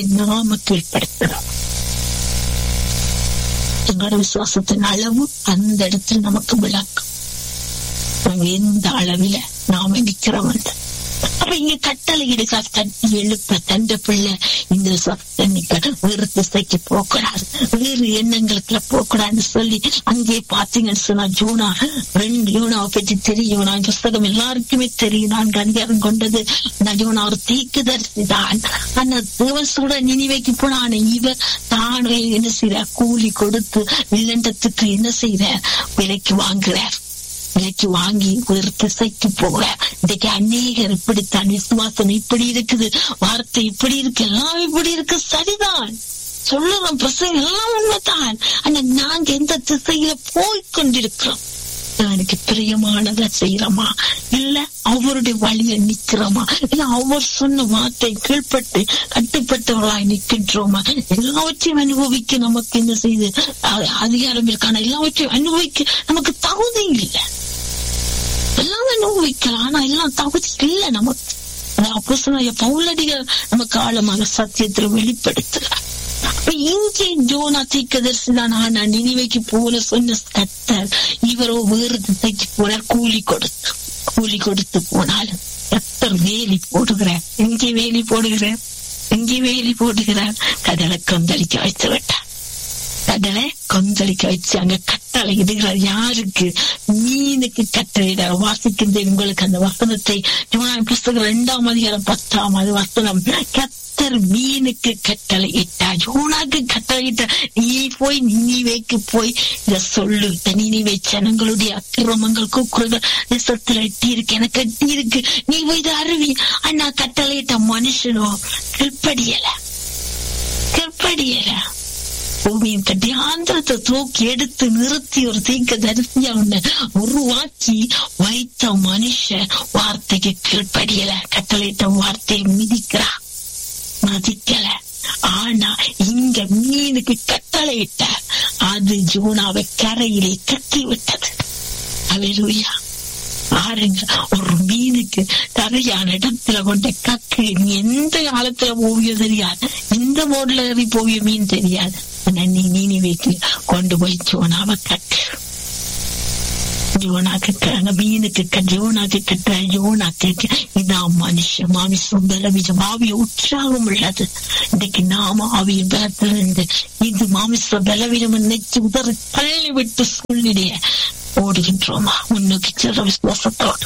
நாம கீழ்ப்படுத்தணும் எங்களோட விசுவாசத்தின் அளவு அந்த இடத்துல நமக்கு விளக்கும் நாங்க எந்த அளவில நாம நிக்கிறோம் அப்ப இங்க கட்டளை இடுக்கா தட்டி எழுப்ப தண்ட பிள்ளை இந்த சத்தனிக்க வேறு திசைக்கு போகக்கூடாது வேறு எண்ணங்களுக்குள்ள போகக்கூடாதுன்னு சொல்லி அங்கே பாத்தீங்கன்னு சொன்னா ஜோனா ரெண்டு யோனாவை பற்றி தெரியும் நான் புஸ்தகம் எல்லாருக்குமே தெரியும் நான் அதிகாரம் கொண்டது நான் ஜோனா ஒரு தீக்குதரிசி தான் ஆனா தேவன் சொல்ற நினைவைக்கு போனான் இவ தான் என்ன செய்யற கூலி கொடுத்து வில்லண்டத்துக்கு என்ன செய்யற விலைக்கு வாங்குறார் விலைக்கு வாங்கி ஒரு திசைக்கு போக இன்னைக்கு அநேகர் இப்படித்தான் விசுவாசம் இப்படி இருக்குது வார்த்தை இப்படி இருக்கு எல்லாம் இப்படி இருக்கு சரிதான் சொல்லுறோம் பிரசங்க எல்லாம் உண்மைதான் ஆனா நாங்க எந்த திசையில போய் கொண்டிருக்கிறோம் எனக்கு பிரியமானதை செய்யறோமா இல்ல அவருடைய வழியை நிக்கிறோமா இல்ல அவர் சொன்ன வார்த்தை கீழ்பட்டு கட்டுப்பட்டவர்களாய் நிக்கின்றோமா எல்லாவற்றையும் அனுபவிக்க நமக்கு என்ன செய்து அதிகாரம் இருக்கான எல்லாவற்றையும் அனுபவிக்க நமக்கு தகுதி இல்லை எல்லாம் அனுபவிக்கலாம் ஆனா எல்லாம் தகுதி இல்லை நமக்கு பவுலடிகள் நமக்கு ஆழமாக சத்தியத்தில் வெளிப்படுத்துகிறார் இங்கே ஜோனா தீக்கதரிசி தான் ஆனா நினைவைக்கு போல சொன்ன கத்தர் இவரோ வேறு திசைக்கு போனார் கூலி கொடுத்து கூலி கொடுத்து போனாலும் கத்தர் வேலி போடுகிறார் எங்கே வேலி போடுகிறார் எங்கே வேலி போடுகிறார் கடலை கொந்தளிக்க வைத்து விட்டார் கடலை கொந்தளிக்க வச்சு அங்க கட்டளை இடுகிறார் யாருக்கு மீனுக்கு கட்டளையிட வாசிக்கின்ற உங்களுக்கு அந்த வசனத்தை புஸ்தகம் இரண்டாம் அதிகாரம் பத்தாம் அது வசனம் கத்தர் மீனுக்கு கட்டளை இட்டார் யோனாக்கு கட்டளை இட்ட நீ போய் நினைவைக்கு போய் இத சொல்லு நினைவை ஜனங்களுடைய அக்கிரமங்கள் கூக்குறத தேசத்துல எட்டி இருக்கு எனக்கு எட்டி இருக்கு நீ போய் இதை அறிவி அண்ணா கட்டளையிட்ட மனுஷனோ கீழ்படியல கீழ்படியல பூமியின் கட்டியாந்திரத்தை தூக்கி எடுத்து நிறுத்தி ஒரு தீக்க தரிசியா உன்னை உருவாக்கி வைத்த மனுஷ வார்த்தைக்கு கீழ்படியல கட்டளையிட்ட வார்த்தையை மிதிக்கிறா மதிக்கல ஆனா இங்க மீனுக்கு கட்டளையிட்ட அது ஜூனாவை கரையிலே கட்டி விட்டது அலையா பாருங்க ஒரு மீனுக்கு கரையான இடத்துல கொண்ட கக்கு நீ எந்த காலத்துல போவியோ தெரியாது இந்த போர்டுல ஏறி போவிய மீன் தெரியாது நீ நீனி வைத்து கொண்டு போய் ஜோனாவை கட்டு ஜோனாக்கு மீனுக்கு ஜோனாக்கு கட்ட ஜோனாக்கு இதான் மனுஷன் மாமிசம் பலவிஜம் ஆவிய உற்சாகம் உள்ளது இன்னைக்கு நாம ஆவியின் பலத்திலிருந்து இது மாமிச பலவீனம் நினைச்சு உதறி தள்ளி விட்டு சூழ்நிலைய ஓடுகின்றோமா முன்னோக்கி செல்ற விசுவாசத்தோடு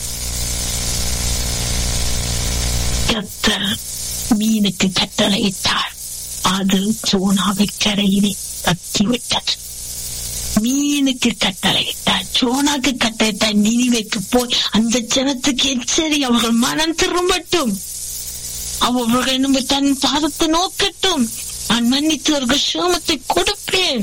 கத்தர் மீனுக்கு கட்டளையிட்டார் அது சோனாவை கரையிலே தட்டி விட்டது மீனுக்கு கட்டளையிட்டார் சோனாக்கு கட்டளையிட்டார் நினைவைக்கு போய் அந்த ஜனத்துக்கு எச்சரி அவர்கள் மனம் திரும்பட்டும் அவர்கள் நம்ம தன் பாதத்தை நோக்கட்டும் நான் மன்னித்து அவர்கள் சோமத்தை கொடுப்பேன்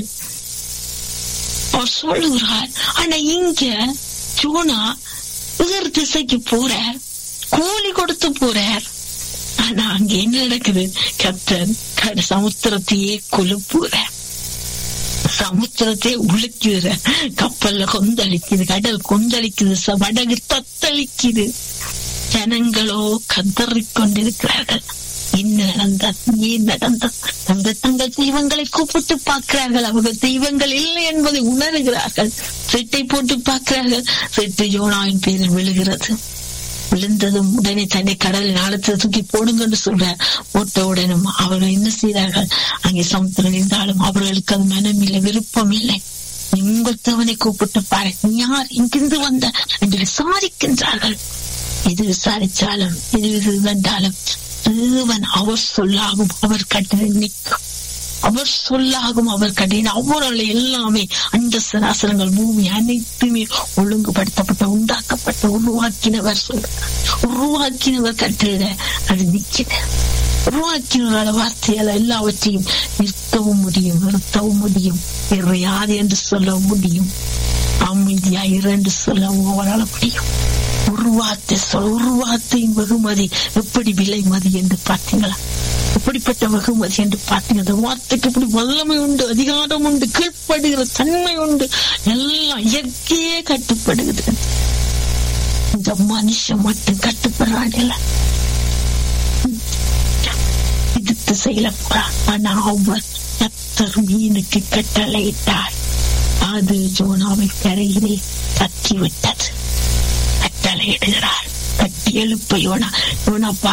அவர் சொல்லுகிறார் ஆனா இங்க சோனா வேறு திசைக்கு போறார் கூலி கொடுத்து போறார் ஆனா அங்க என்ன நடக்குது கத்தன் சமுத்திரத்தையே கொழுப்புறார் சமுத்திரத்தை உழுக்குற கப்பல்ல கொந்தளிக்குது கடல் கொந்தளிக்குது வடகு தத்தளிக்குது ஜனங்களோ கதறிக் கொண்டிருக்கிறார்கள் என்ன நடந்தது ஏன் நடந்தது தங்கள் தங்கள் தெய்வங்களை கூப்பிட்டு பார்க்கிறார்கள் அவர்கள் தெய்வங்கள் இல்லை என்பதை உணர்கிறார்கள் செட்டை போட்டு பார்க்கிறார்கள் செட்டு யோனாவின் பேரில் விழுகிறது விழுந்ததும் உடனே தன்னை கடலில் ஆழத்தில் தூக்கி போடுங்கன்னு சொல்ற போட்ட உடனும் அவர்கள் என்ன செய்தார்கள் அங்கே சமுத்திரம் இருந்தாலும் அவர்களுக்கு அது மனம் இல்லை விருப்பம் இல்லை உங்கள் தேவனை கூப்பிட்டு பாரு யார் இங்கிருந்து வந்த என்று விசாரிக்கின்றார்கள் எது விசாரிச்சாலும் எது இது வந்தாலும் தேவன் அவர் சொல்லாகும் அவர் கட்டளை நிற்கும் அவர் சொல்லாகும் அவர் கட்டின அவர்கள் எல்லாமே அந்த சராசரங்கள் பூமி அனைத்துமே ஒழுங்குபடுத்தப்பட்ட உண்டாக்கப்பட்ட உருவாக்கினவர் சொல்ற உருவாக்கினவர் கட்டிட அது நிக்கிற உருவாக்கினவரால வார்த்தையால எல்லாவற்றையும் நிறுத்தவும் முடியும் நிறுத்தவும் முடியும் இறையாது என்று சொல்ல முடியும் அமைதியா இரண்டு சொல்லவும் அவரால் முடியும் உருவாத்த சொல் உருவாத்தையின் வெகுமதி எப்படி விலை மதி என்று பார்த்தீங்களா எப்படிப்பட்ட வெகுமதி என்று பார்த்தீங்க அந்த வார்த்தைக்கு எப்படி வல்லமை உண்டு அதிகாரம் உண்டு கீழ்ப்படுகிற தன்மை உண்டு எல்லாம் இயற்கையே கட்டுப்படுகிறது இந்த மனுஷன் மட்டும் கட்டுப்படுறாங்கல்ல இது எடுத்து செய்யல போறான் ஆனா அவர் கத்தர் மீனுக்கு கட்டளையிட்டார் அது ஜோனாவை கரையிலே கட்டி விட்டது கட்டளையிடுகிறார் கட்டி எழுப்ப யோனா யோனா